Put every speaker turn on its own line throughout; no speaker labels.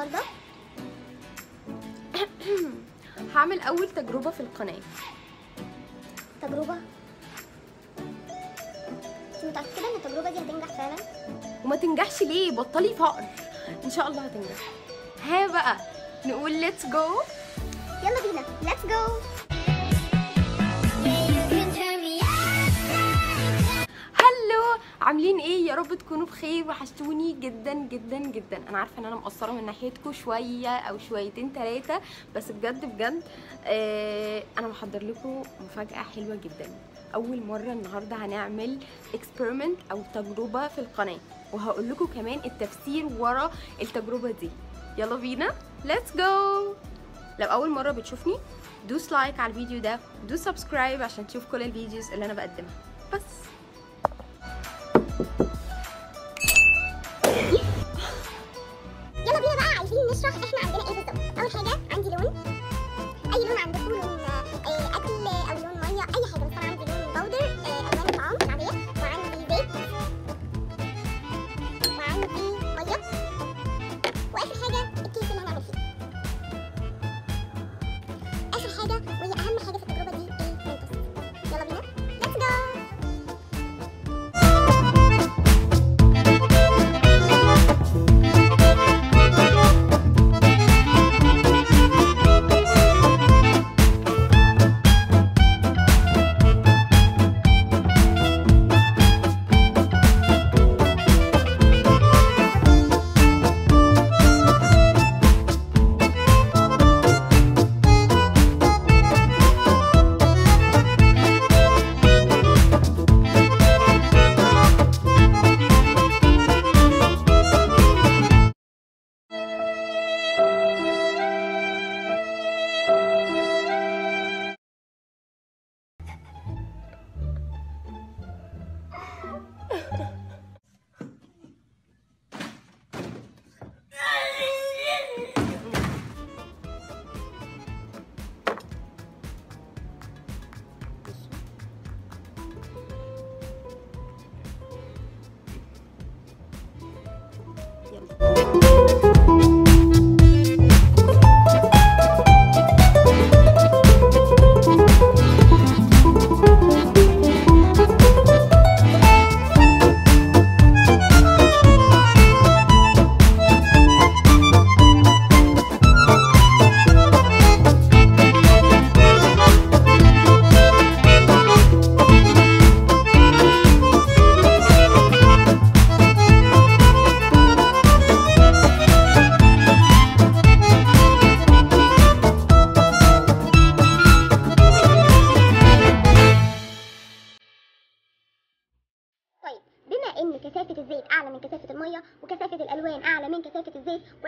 النهارده
هعمل اول تجربه في القناه
تجربه انت متاكده ان التجربه دي هتنجح فعلا
وما تنجحش ليه بطلي فقر ان شاء الله هتنجح ها بقى نقول ليتس جو
يلا بينا ليتس جو
هلو عاملين ايه يا رب تكونوا بخير وحشتوني جدا جدا جدا انا عارفه ان انا مقصره من ناحيتكم شويه او شويتين ثلاثه بس بجد بجد آه انا محضر لكم مفاجاه حلوه جدا اول مره النهارده هنعمل اكسبيرمنت او تجربه في القناه وهقول لكم كمان التفسير ورا التجربه دي يلا بينا ليتس جو لو اول مره بتشوفني دوس لايك على الفيديو ده دوس سبسكرايب عشان تشوف كل الفيديوز اللي انا بقدمها بس
يلا بينا بقى عايزين نشرح احنا عندنا ايه بالظبط اول حاجه عندي لون اي لون عندكم لون آه، اكل او لون ميه اي حاجه بس انا عندي لون باودر آه، الوان الطعام العاديه وعندي زيت وعندي ميه واخر حاجه الكيس اللي هنعمل فيه اخر حاجه وهي اهم حاجه في التجربه دي المنتوس يلا بينا ليتس جو طيب بما ان كثافة الزيت اعلى من كثافة المية وكثافة الالوان اعلى من كثافة الزيت و...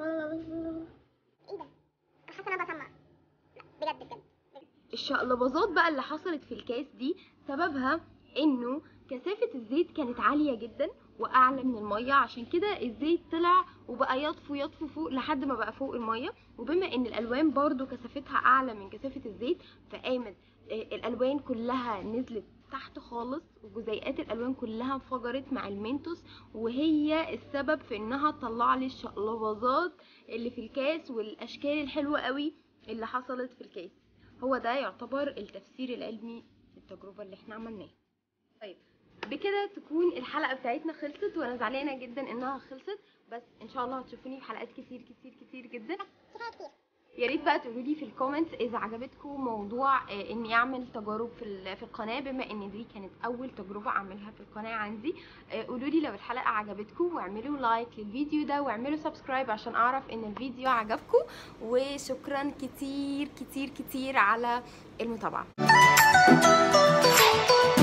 ايه ده؟ أنا حاسة إن انا بسمع لا بجد بجد
الشقلباظات بقى اللي حصلت في الكاس دي سببها انه كثافة الزيت كانت عالية جدا واعلى من المية عشان كده الزيت طلع وبقى يطفو يطفو فوق لحد ما بقى فوق المية وبما ان الالوان برضو كثافتها اعلى من كثافة الزيت فقامت آه، الالوان كلها نزلت تحت خالص وجزيئات الالوان كلها انفجرت مع المنتوس وهي السبب في انها تطلع لي الشقلباظات اللي في الكاس والاشكال الحلوة قوي اللي حصلت في الكاس هو ده يعتبر التفسير العلمي للتجربة اللي احنا عملناها طيب بكده تكون الحلقة بتاعتنا خلصت وانا زعلانة جدا انها خلصت بس ان شاء الله هتشوفوني في حلقات كتير كتير كتير جدا
كفاية كتير
يا ريت بقى تقولوا لي في الكومنتس اذا عجبتكم موضوع آه، اني اعمل تجارب في ال- في القناه بما ان دي كانت اول تجربه اعملها في القناه عندي قولوا لي لو الحلقه عجبتكم واعملوا لايك للفيديو ده واعملوا سبسكرايب عشان اعرف ان الفيديو عجبكم وشكرا كتير كتير كتير على المتابعه